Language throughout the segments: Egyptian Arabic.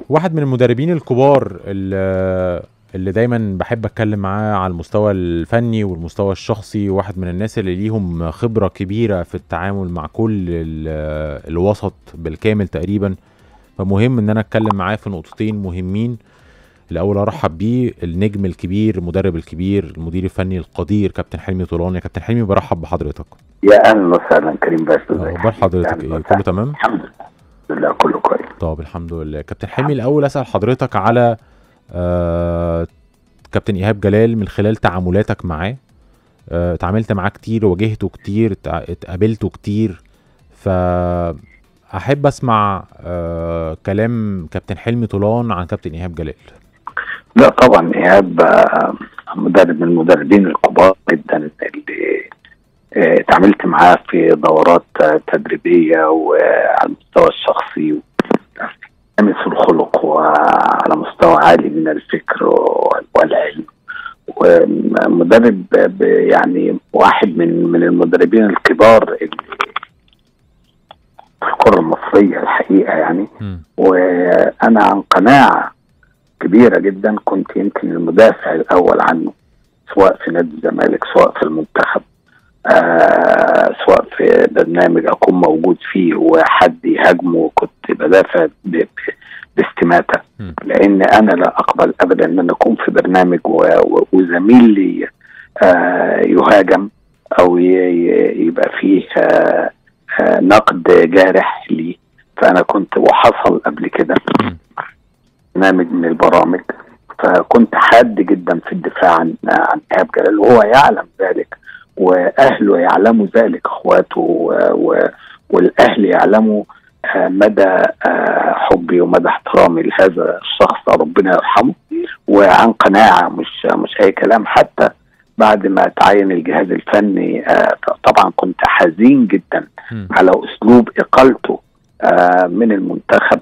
واحد من المدربين الكبار اللي, اللي دايما بحب اتكلم معاه على المستوى الفني والمستوى الشخصي واحد من الناس اللي ليهم خبرة كبيرة في التعامل مع كل ال- الوسط بالكامل تقريبا فمهم ان انا اتكلم معاه في نقطتين مهمين الاول ارحب بيه النجم الكبير المدرب الكبير المدير الفني القدير كابتن حلمي طولان يا كابتن حلمي برحب بحضرتك يا اهلا وسهلا كريم باشا ازيك اخبار حضرتك أهلاً ايه وسهلاً. كله تمام الحمد لله كله كويس طب الحمد لله كابتن حلمي الاول اسال حضرتك على آه كابتن ايهاب جلال من خلال تعاملاتك معاه آه، اتعاملت معاه كتير واجهته كتير اتع- اتقابلته كتير فاحب اسمع آه كلام كابتن حلمي طولان عن كابتن ايهاب جلال لا طبعا ايهاب آه، مدرب من المدربين الكبار جدا اللي آه، اتعاملت معاه في دورات آه، تدريبيه وعلى المستوى الشخصي لامس الخلق وعلى مستوى عالي من الفكر والعلم ومدرب ب- يعني واحد من من المدربين الكبار اللي في الكره المصريه الحقيقه يعني مم. وانا عن قناعه كبيره جدا كنت يمكن المدافع الاول عنه سواء في نادي الزمالك سواء في المنتخب آه سواء في برنامج اكون موجود فيه وحد يهاجمه كنت بدافع ب- ب- باستماته مم. لان انا لا اقبل ابدا ان اكون في برنامج و- و- وزميل لي آه يهاجم او ي- ي- يبقى فيه آه آه نقد جارح لي فانا كنت وحصل قبل كده مم. برنامج من البرامج فكنت حاد جدا في الدفاع عن عن ايهاب جلال وهو يعلم ذلك واهله يعلموا ذلك اخواته و- و- والاهل يعلموا آه، مدى آه، حبي ومدى احترامي لهذا الشخص ربنا يرحمه وعن قناعه مش مش اي كلام حتى بعد ما تعين الجهاز الفني آه، طبعا كنت حزين جدا مم. على اسلوب اقالته آه، من المنتخب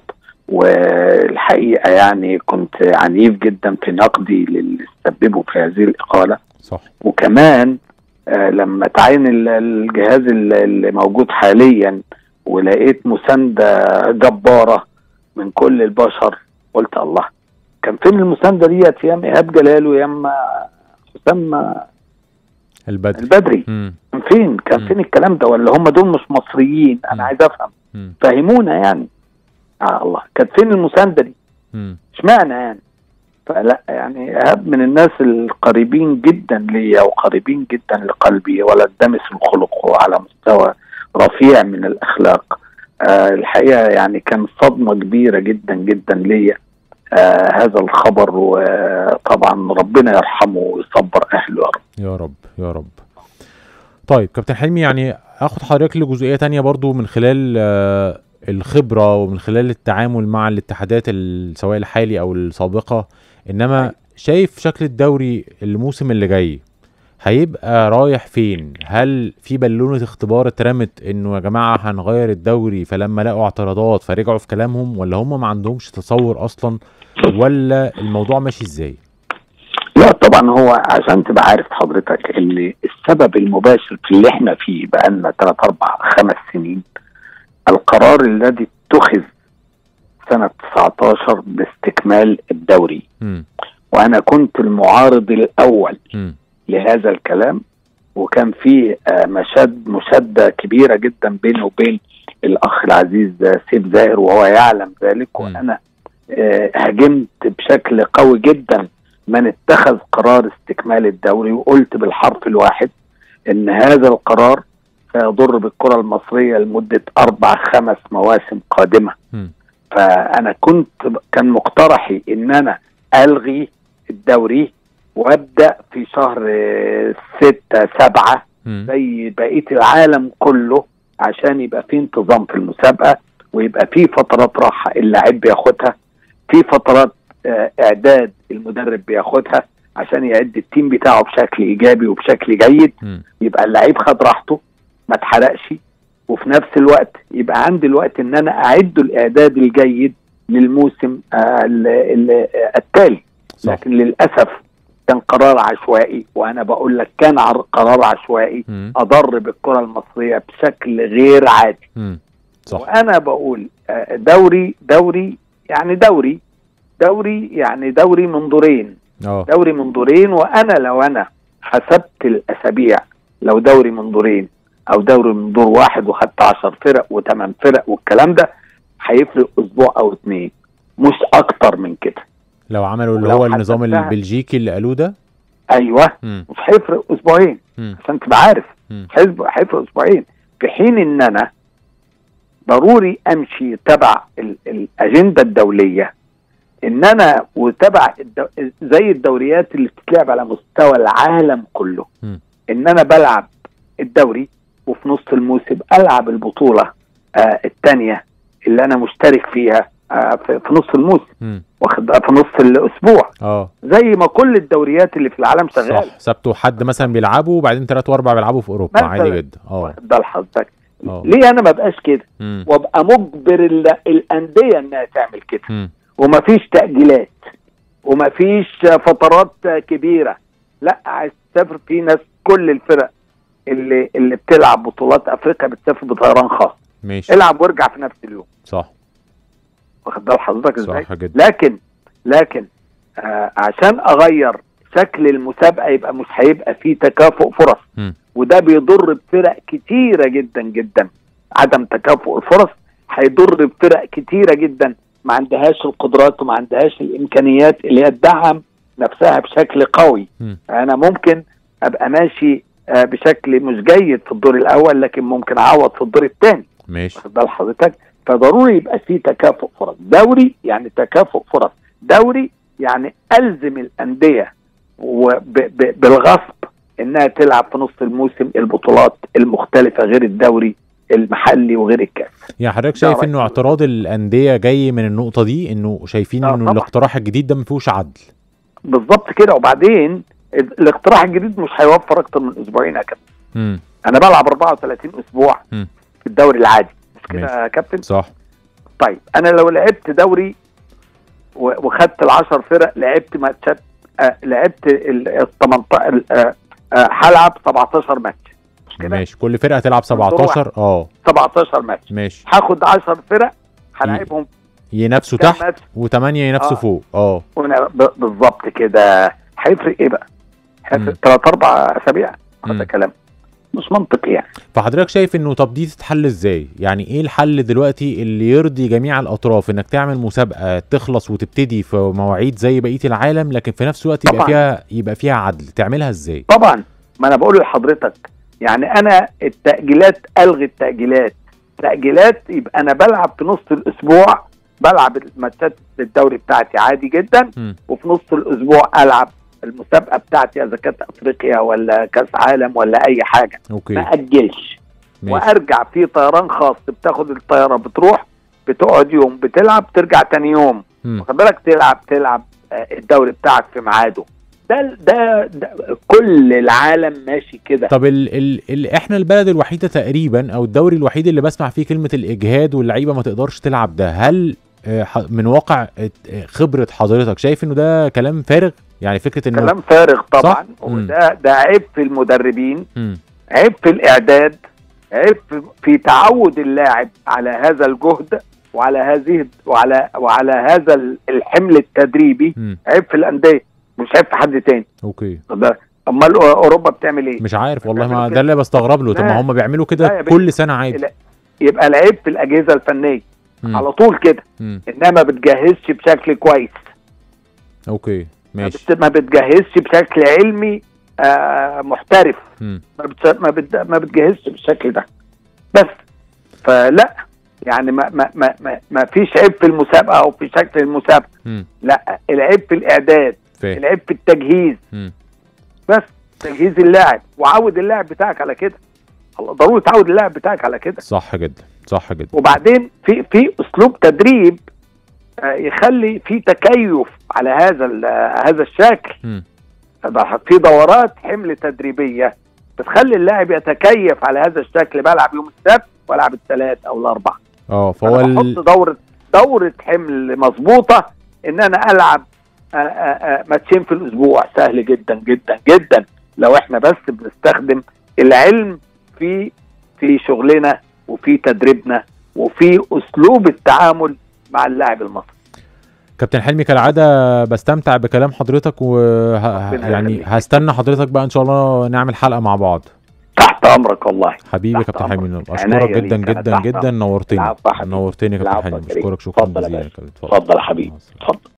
والحقيقه يعني كنت عنيف جدا في نقدي للي سببوا في هذه الاقاله صح وكمان آه، لما تعين ال- الجهاز ال- اللي موجود حاليا ولقيت مسانده جباره من كل البشر قلت الله كان فين المسانده ديت ايام ايهاب جلال وايام آه، حسام البدري البدري مم. كان فين كان مم. فين الكلام ده ولا هم دول مش مصريين مم. انا عايز افهم مم. فهمونا يعني آه الله كانت فين المسانده دي مم. اشمعنى يعني فلا يعني ايهاب من الناس القريبين جدا ليا وقريبين جدا لقلبي ولا دمس الخلق وعلى مستوى رفيع من الاخلاق آه الحقيقه يعني كان صدمه كبيره جدا جدا ليا آه هذا الخبر وطبعا ربنا يرحمه ويصبر اهله يا رب يا رب يا رب طيب كابتن حلمي يعني اخد حضرتك لجزئيه تانية برضو من خلال آه، الخبره ومن خلال التعامل مع الاتحادات ال- سواء الحالي او السابقه انما شايف شكل الدوري الموسم اللي جاي هيبقى رايح فين هل في بالونه اختبار اترمت انه يا جماعه هنغير الدوري فلما لقوا اعتراضات فرجعوا في كلامهم ولا هم ما عندهمش تصور اصلا ولا الموضوع ماشي ازاي لا طبعا هو عشان تبقى عارف حضرتك ان السبب المباشر في اللي احنا فيه بقالنا 3 4 5 سنين القرار الذي اتخذ سنة 19 باستكمال الدوري امم وانا كنت المعارض الاول امم لهذا الكلام وكان في آه، مشاد مشاده كبيره جدا بيني وبين الاخ العزيز آه، سيف زاهر وهو يعلم ذلك مم. وانا آه، هاجمت بشكل قوي جدا من اتخذ قرار استكمال الدوري وقلت بالحرف الواحد ان هذا القرار سيضر بالكره المصريه لمده اربع خمس مواسم قادمه مم. فانا كنت كان مقترحي ان انا الغي الدوري وابدا في شهر آه، ستة سبعة امم زي بقيه العالم كله عشان يبقى في انتظام في المسابقه ويبقى في فترات راحه اللاعب بياخدها في فترات آه، اعداد المدرب بياخدها عشان يعد التيم بتاعه بشكل ايجابي وبشكل جيد امم يبقى اللعيب خد راحته ما اتحرقش وفي نفس الوقت يبقى عندي الوقت ان انا اعد الاعداد الجيد للموسم آه، ال- ال- آه، التالي صح لكن للاسف كان قرار عشوائي وانا بقول لك كان عر- قرار عشوائي امم اضر بالكره المصريه بشكل غير عادي امم صح وانا بقول آه، دوري دوري يعني دوري دوري يعني دوري من دورين اه دوري من دورين وانا لو انا حسبت الاسابيع لو دوري من دورين او دوري من دور واحد وخدت 10 فرق وثمان فرق والكلام ده هيفرق اسبوع او اتنين مش اكتر من كده لو عملوا اللي ولو هو النظام حسبتها- البلجيكي اللي قالوه ده ايوه مم. مش هيفرق اسبوعين مم. عشان تبقى عارف مم. هيفرق هيفرق اسبوعين في حين ان انا ضروري امشي تبع ال- الاجنده الدوليه ان انا وتبع الدو... زي الدوريات اللي بتتلعب على مستوى العالم كله مم. ان انا بلعب الدوري وفي نص الموسم العب البطوله آه الثانيه اللي انا مشترك فيها آه في, في نص الموسم مم. واخد في نص الاسبوع اه زي ما كل الدوريات اللي في العالم شغاله صح سبت وحد مثلا بيلعبوا وبعدين ثلاث واربع بيلعبوا في اوروبا مثلاً. عادي جدا اه واخد بال حضرتك اه ليه انا ما بقاش كده مم. وابقى مجبر ال- الانديه انها تعمل كده مم. ومفيش تاجيلات ومفيش فترات كبيره لا عايز تسافر في ناس كل الفرق اللي اللي بتلعب بطولات افريقيا بتسافر بطيران خاص ماشي العب وارجع في نفس اليوم صح واخد بال حضرتك ازاي صح جدا لكن لكن آه عشان اغير شكل المسابقه يبقى مش هيبقى فيه تكافؤ فرص مم. وده بيضر بفرق كتيره جدا جدا عدم تكافؤ الفرص هيضر بفرق كتيره جدا ما عندهاش القدرات وما عندهاش الامكانيات اللي هي تدعم نفسها بشكل قوي مم. انا ممكن ابقى ماشي آه، بشكل مش جيد في الدور الاول لكن ممكن اعوض في الدور الثاني ماشي واخد بال حضرتك فضروري يبقى في تكافؤ فرص دوري يعني تكافؤ فرص دوري يعني الزم الانديه وب- ب- بالغصب انها تلعب في نص الموسم البطولات المختلفه غير الدوري المحلي وغير الكاس يعني حضرتك ده شايف رأيي. انه اعتراض الانديه جاي من النقطه دي انه شايفين آه انه طبعا. الاقتراح الجديد ده ما فيهوش عدل بالظبط كده وبعدين الاقتراح الجديد مش هيوفر اكتر من اسبوعين يا كابتن مم. انا بلعب 34 اسبوع مم. في الدوري العادي مش كده ماشي. يا كابتن صح طيب انا لو لعبت دوري و- وخدت العشر فرق لعبت ماتشات آه لعبت ال 18 آه آه هلعب 17 ماتش مش كده ماشي كل فرقه تلعب 17 اه 17 ماتش ماشي هاخد 10 فرق هلاعبهم ينافسوا كام تحت ماتش وثمانيه ينافسوا آه. فوق اه ون- ب- بالظبط كده هيفرق ايه بقى؟ مم. هيفرق ثلاث اربع اسابيع مم. هذا كلام مش منطقي يعني فحضرتك شايف انه طب دي تتحل ازاي؟ يعني ايه الحل دلوقتي اللي يرضي جميع الاطراف انك تعمل مسابقه تخلص وتبتدي في مواعيد زي بقيه العالم لكن في نفس الوقت يبقى طبعاً. فيها يبقى فيها عدل تعملها ازاي؟ طبعا ما انا بقول لحضرتك يعني انا التاجيلات الغي التاجيلات تاجيلات يبقى انا بلعب في نص الاسبوع بلعب الماتشات الدوري بتاعتي عادي جدا مم. وفي نص الاسبوع العب المسابقه بتاعتي اذا كانت افريقيا ولا كاس عالم ولا اي حاجه اوكي ما اجلش ماشي وارجع في طيران خاص بتاخد الطياره بتروح بتقعد يوم بتلعب ترجع تاني يوم مم. واخد بالك تلعب تلعب آه، الدوري بتاعك في ميعاده ده, ده ده كل العالم ماشي كده طب ال ال ال احنا البلد الوحيده تقريبا او الدوري الوحيد اللي بسمع فيه كلمه الاجهاد واللعيبه ما تقدرش تلعب ده هل آه، ح- من واقع آه، خبره حضرتك شايف انه ده كلام فارغ يعني فكره انه كلام فارغ طبعا صح؟ مم. وده ده عيب في المدربين مم. عيب في الاعداد عيب في, في تعود اللاعب على هذا الجهد وعلى هذه وعلى وعلى هذا الحمل التدريبي مم. عيب في الانديه مش عيب في حد تاني اوكي ده- امال اوروبا بتعمل ايه؟ مش عارف والله ما بيعملوا ده كده. اللي بستغرب له طب لا. ما هم بيعملوا لا يا كده بيه. كل سنه عادي لا. يبقى العيب في الاجهزه الفنيه مم. على طول كده مم. انها ما بتجهزش بشكل كويس اوكي ما ماشي بت- ما بتجهزش بشكل علمي آه محترف مم. ما بت- ما بت- ما بتجهزش بالشكل ده بس فلا يعني ما ما ما ما, ما فيش عيب في المسابقه او في شكل المسابقه مم. لا العيب في الاعداد فاهم العيب في التجهيز مم. بس تجهيز اللاعب وعود اللاعب بتاعك على كده الله، ضروري تعود اللاعب بتاعك على كده صح جدا صح جدا وبعدين في في اسلوب تدريب آه، يخلي في تكيف على هذا ال- آه، هذا الشكل مم. في دورات حمل تدريبيه بتخلي اللاعب يتكيف على هذا الشكل بلعب يوم السبت والعب الثلاث او الاربع اه فهو فانا ال... بحط دوره دوره حمل مظبوطه ان انا العب آه، آه، آه، ماتشين في الاسبوع سهل جدا جدا جدا لو احنا بس بنستخدم العلم في في شغلنا وفي تدريبنا وفي اسلوب التعامل مع اللاعب المصري كابتن حلمي كالعاده بستمتع بكلام حضرتك و ربنا يعني يخليك. هستنى حضرتك بقى ان شاء الله نعمل حلقه مع بعض تحت امرك والله حبيبي يا تحت كابتن حلمي أمرك. اشكرك عناية جدا ليك، أنا جدا تحت جدا أمرك. نورتني العفو يا حبيبي. نورتني يا كابتن العفو حلمي يا كريم. بشكرك شكرا اتفضل يا جزيلا باشا. كابتن. اتفضل يا حبيبي مع السلامة. اتفضل